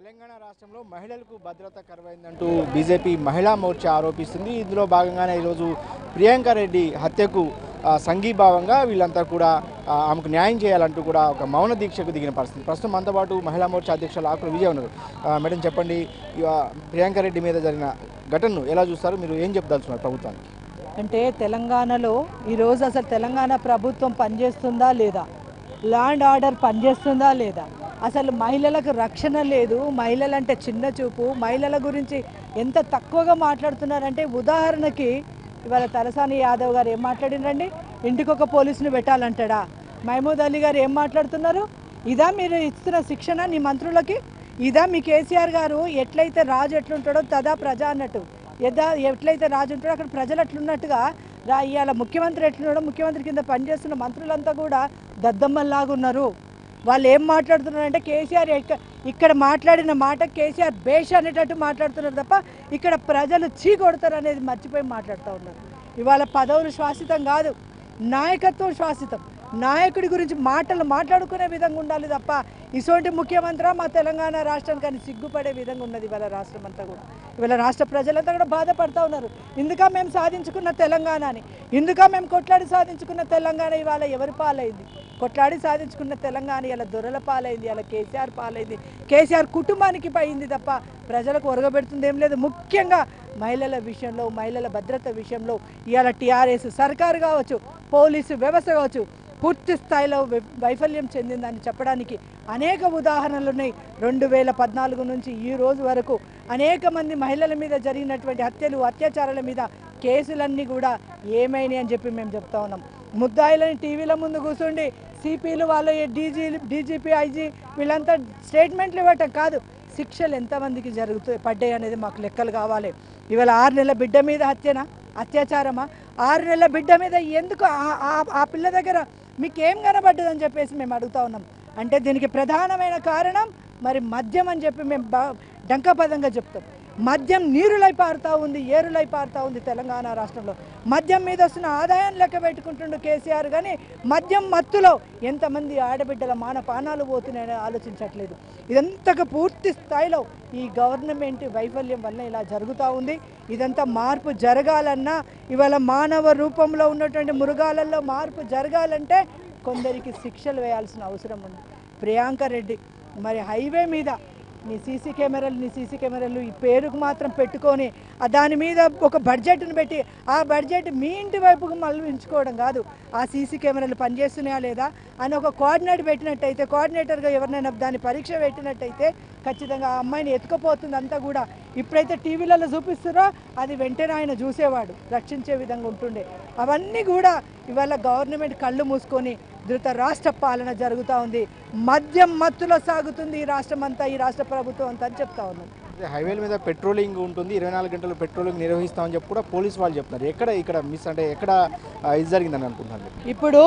తెలంగాణ రాష్ట్రంలో మహిళలకు భద్రత కరువైందంటూ బీజేపీ మహిళా మోర్చా ఆరోపిస్తుంది ఇందులో భాగంగానే ఈరోజు ప్రియాంక రెడ్డి హత్యకు ఆ, సంఘీభావంగా వీళ్ళంతా కూడా ఆ, ఆమెకు న్యాయం చేయాలంటూ కూడా ఒక మౌన దీక్షకు దిగిన పరిస్థితి ప్రస్తుతం మనతో పాటు మహిళా మోర్చా అధ్యక్షులు ఆకుల విజయ్ ఉన్నారు ఆ, మేడం చెప్పండి ఈ, ఆ, ప్రియాంక రెడ్డి మీద జరిగిన ఘటనను ఎలా చూస్తారు మీరు ఏం చెప్పదలుచున్నారు ప్రభుత్వానికి అంటే తెలంగాణలో ఈరోజు అసలు తెలంగాణ ప్రభుత్వం పనిచేస్తుందా లేదా ల్యాండ్ ఆర్డర్ పనిచేస్తుందా లేదా అసలు మహిళలకు రక్షణ లేదు మహిళలంటే చిన్న చూపు మహిళల గురించి ఎంత తక్కువగా మాట్లాడుతున్నారంటే ఉదాహరణకి ఇవాళ తలసాని యాదవ్ గారు ఏం మాట్లాడినండి ఇంటికి ఒక పోలీసుని పెట్టాలంటాడా మహమూద్ అలీ గారు ఏం మాట్లాడుతున్నారు ఇదా మీరు ఇస్తున్న శిక్షణ నీ మంత్రులకి ఇదా మీ కేసీఆర్ గారు ఎట్లయితే రాజు ఎట్లుంటాడో తదా ప్రజ అన్నట్టు ఎదా ఎట్లయితే రాజు ఉంటాడో అక్కడ ప్రజలు అట్లున్నట్టుగా రా ఇవాళ ముఖ్యమంత్రి ఎట్లున్నాడో ముఖ్యమంత్రి కింద పనిచేస్తున్న మంత్రులంతా కూడా దద్దమ్మల్లాగా ఉన్నారు వాళ్ళు ఏం మాట్లాడుతున్నారంటే కేసీఆర్ ఎక్క- ఇక్కడ మాట్లాడిన మాట కేసీఆర్ బేష్ అనేటట్టు మాట్లాడుతున్నారు తప్ప ఇక్కడ ప్రజలు చీ కొడతారు అనేది మర్చిపోయి మాట్లాడుతూ ఉన్నారు ఇవాళ పదవులు శాశ్వతం కాదు నాయకత్వం శాశ్వతం నాయకుడి గురించి మాటలు మాట్లాడుకునే విధంగా ఉండాలి తప్ప ఇటువంటి ముఖ్యమంత్రి మా తెలంగాణ రాష్ట్రానికి అని సిగ్గుపడే విధంగా ఉన్నది ఇవాళ రాష్ట్రం అంతా కూడా ఇవాళ రాష్ట్ర ప్రజలంతా కూడా బాధపడతా ఉన్నారు ఇందుక మేము సాధించుకున్న తెలంగాణని ఇందుక మేము కొట్లాడి సాధించుకున్న తెలంగాణ ఇవాళ ఎవరి పాలైంది కొట్లాడి సాధించుకున్న తెలంగాణ ఇలా దొరల పాలైంది ఇలా కేసీఆర్ పాలైంది కేసీఆర్ కుటుంబానికి పోయింది తప్ప ప్రజలకు ఒరగబెడుతుంది ఏం లేదు ముఖ్యంగా మహిళల విషయంలో మహిళల భద్రత విషయంలో ఇవాళ టీఆర్ఎస్ సర్కారు కావచ్చు పోలీసు వ్యవస్థ కావచ్చు పూర్తి స్థాయిలో వై- వైఫల్యం చెందిందని చెప్పడానికి అనేక ఉదాహరణలు ఉన్నాయి రెండు వేల పద్నాలుగు నుంచి ఈ రోజు వరకు అనేక మంది మహిళల మీద జరిగినటువంటి హత్యలు అత్యాచారాల మీద కేసులన్నీ కూడా ఏమైనాయి అని చెప్పి మేము చెప్తా ఉన్నాం ముద్దాయిలని టీవీల ముందు కూర్చుండి సిపిలు వాళ్ళ డీజీ డీజీపీ ఐజీ వీళ్ళంతా స్టేట్మెంట్లు ఇవ్వటం కాదు శిక్షలు ఎంతమందికి జరుగుతూ పడ్డాయి అనేది మాకు లెక్కలు కావాలి ఇవాళ ఆరు నెలల బిడ్డ మీద హత్యనా అత్యాచారమా ఆరు నెలల బిడ్డ మీద ఎందుకు ఆ- ఆ- ఆ పిల్ల దగ్గర మీకు ఏం కనబడ్డదని చెప్పేసి మేము అడుగుతా ఉన్నాం అంటే దీనికి ప్రధానమైన కారణం మరి మద్యం అని చెప్పి మేము బా డంకపదంగా చెప్తాం మద్యం నీరులై పారుతూ ఉంది ఏరులై పారుతూ ఉంది తెలంగాణ రాష్ట్రంలో మద్యం మీద వస్తున్న ఆదాయం లెక్క పెట్టుకుంటుండు కేసీఆర్ కానీ మద్యం మత్తులో ఎంతమంది ఆడబిడ్డల మానపానాలు పోతున్నాయని ఆలోచించట్లేదు ఇదంతకు పూర్తి స్థాయిలో ఈ గవర్నమెంట్ వైఫల్యం వల్ల ఇలా జరుగుతూ ఉంది ఇదంతా మార్పు జరగాలన్నా ఇవాళ మానవ రూపంలో ఉన్నటువంటి మృగాలలో మార్పు జరగాలంటే కొందరికి శిక్షలు వేయాల్సిన అవసరం ఉంది ప్రియాంక రెడ్డి మరి హైవే మీద నీ సీసీ కెమెరాలు నీ సీసీ కెమెరాలు ఈ పేరుకు మాత్రం పెట్టుకొని ఆ దాని మీద ఒక బడ్జెట్ను పెట్టి ఆ బడ్జెట్ మీ ఇంటి వైపుకు మళ్ళించుకోవడం కాదు ఆ సీసీ కెమెరాలు పనిచేస్తున్నాయా లేదా అని ఒక కోఆర్డినేట్ పెట్టినట్టయితే కోఆర్డినేటర్గా ఎవరినైనా దాన్ని పరీక్ష పెట్టినట్టయితే ఖచ్చితంగా ఆ అమ్మాయిని ఎత్తుకుపోతుంది అంతా కూడా ఇప్పుడైతే టీవీలలో చూపిస్తారో అది వెంటనే ఆయన చూసేవాడు రక్షించే విధంగా ఉంటుండే అవన్నీ కూడా ఇవాళ గవర్నమెంట్ కళ్ళు మూసుకొని ధృత రాష్ట్ర పాలన జరుగుతూ ఉంది మద్యం మత్తులో సాగుతుంది ఈ రాష్ట్రం అంతా ఈ రాష్ట్ర ప్రభుత్వం అంతా అని చెప్తా ఉన్నాం అదే హైవేల మీద పెట్రోలింగ్ ఉంటుంది ఇరవై నాలుగు గంటలు పెట్రోలింగ్ నిర్వహిస్తామని చెప్పి కూడా పోలీస్ వాళ్ళు చెప్తున్నారు ఎక్కడ ఇక్కడ మిస్ అంటే ఎక్కడ ఆ, ఇది జరిగిందని అనుకుంటున్నారు మీరు? ఇప్పుడు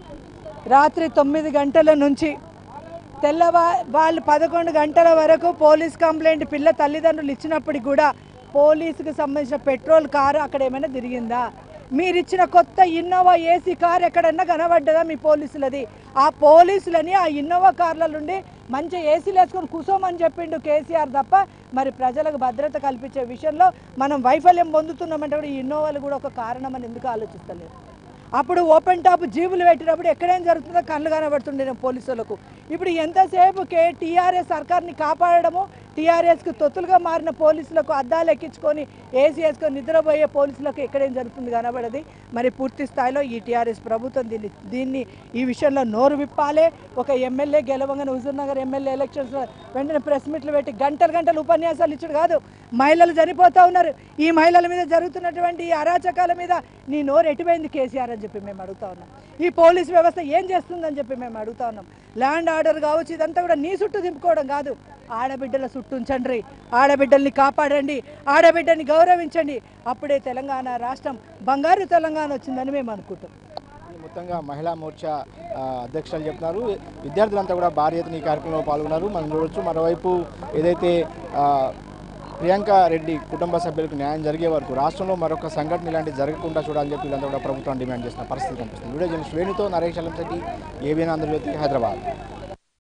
రాత్రి తొమ్మిది గంటల నుంచి తెల్లవా వాళ్ళు పదకొండు గంటల వరకు పోలీస్ కంప్లైంట్ పిల్ల తల్లిదండ్రులు ఇచ్చినప్పటికి కూడా పోలీసుకు సంబంధించిన పెట్రోల్ కారు అక్కడ ఏమైనా తిరిగిందా మీరు ఇచ్చిన కొత్త ఇన్నోవా ఏసీ కార్ ఎక్కడన్నా కనబడ్డదా మీ పోలీసులది ఆ పోలీసులని ఆ ఇన్నోవా కార్ల నుండి మంచి ఏసీలు వేసుకొని కూసోమని చెప్పిండు కేసీఆర్ తప్ప మరి ప్రజలకు భద్రత కల్పించే విషయంలో మనం వైఫల్యం పొందుతున్నామంటే కూడా ఈ ఇన్నోవాలు కూడా ఒక కారణం అని ఎందుకు ఆలోచిస్తలేరు అప్పుడు ఓపెన్ టాప్ జీబులు పెట్టినప్పుడు ఎక్కడేం జరుగుతుందో కళ్ళు కనబడుతుండే పోలీసులకు ఇప్పుడు ఎంతసేపు కే టీఆర్ఎస్ సర్కార్ని కాపాడడము టీఆర్ఎస్కు తొత్తులుగా మారిన పోలీసులకు అద్దాలు ఎక్కించుకొని ఏసీ వేసుకొని నిద్రపోయే పోలీసులకు ఎక్కడేం జరుగుతుంది కనబడది మరి పూర్తి స్థాయిలో ఈ టీఆర్ఎస్ ప్రభుత్వం దీన్ని దీన్ని ఈ విషయంలో నోరు విప్పాలే ఒక ఎమ్మెల్యే గెలవంగానే హుజూర్నగర్ ఎమ్మెల్యే ఎలక్షన్స్ వెంటనే ప్రెస్ మీట్లు పెట్టి గంటలు గంటలు ఉపన్యాసాలు ఇచ్చుడు కాదు మహిళలు చనిపోతూ ఉన్నారు ఈ మహిళల మీద జరుగుతున్నటువంటి ఈ అరాచకాల మీద నీ నోరు ఎటుపోయింది కేసీఆర్ అని చెప్పి మేము అడుగుతా ఉన్నాం ఈ పోలీస్ వ్యవస్థ ఏం చేస్తుందని చెప్పి మేము అడుగుతా ఉన్నాం ల్యాండ్ ఆర్డర్ కావచ్చు ఇదంతా కూడా నీ చుట్టూ దింపుకోవడం కాదు ఆడబిడ్డల చుట్టూ ఉంచండి ఆడబిడ్డల్ని కాపాడండి ఆడబిడ్డని గౌరవించండి అప్పుడే తెలంగాణ రాష్ట్రం బంగారు తెలంగాణ వచ్చిందని మేము అనుకుంటాం ఈ మొత్తంగా మహిళా మోర్చా ఆ, అధ్యక్షులు చెప్తున్నారు విద్యార్థులంతా కూడా భారీ ఎత్తున ఈ కార్యక్రమంలో పాల్గొన్నారు మనం చూడొచ్చు మరోవైపు ఏదైతే ఆ, ప్రియాంక రెడ్డి కుటుంబ సభ్యులకు న్యాయం జరిగే వరకు రాష్ట్రంలో మరొక సంఘటన ఇలాంటి జరగకుండా చూడాలని చెప్పి వీళ్ళంతా కూడా ప్రభుత్వం డిమాండ్ చేస్తున్న పరిస్థితి కనిపిస్తుంది వీడియో జర్నలిస్ట్ వేణుతో నరేష్ అలంశెట్టి ఏబీఎన్ ఆంధ్రజ్యోతి హైదరాబాద్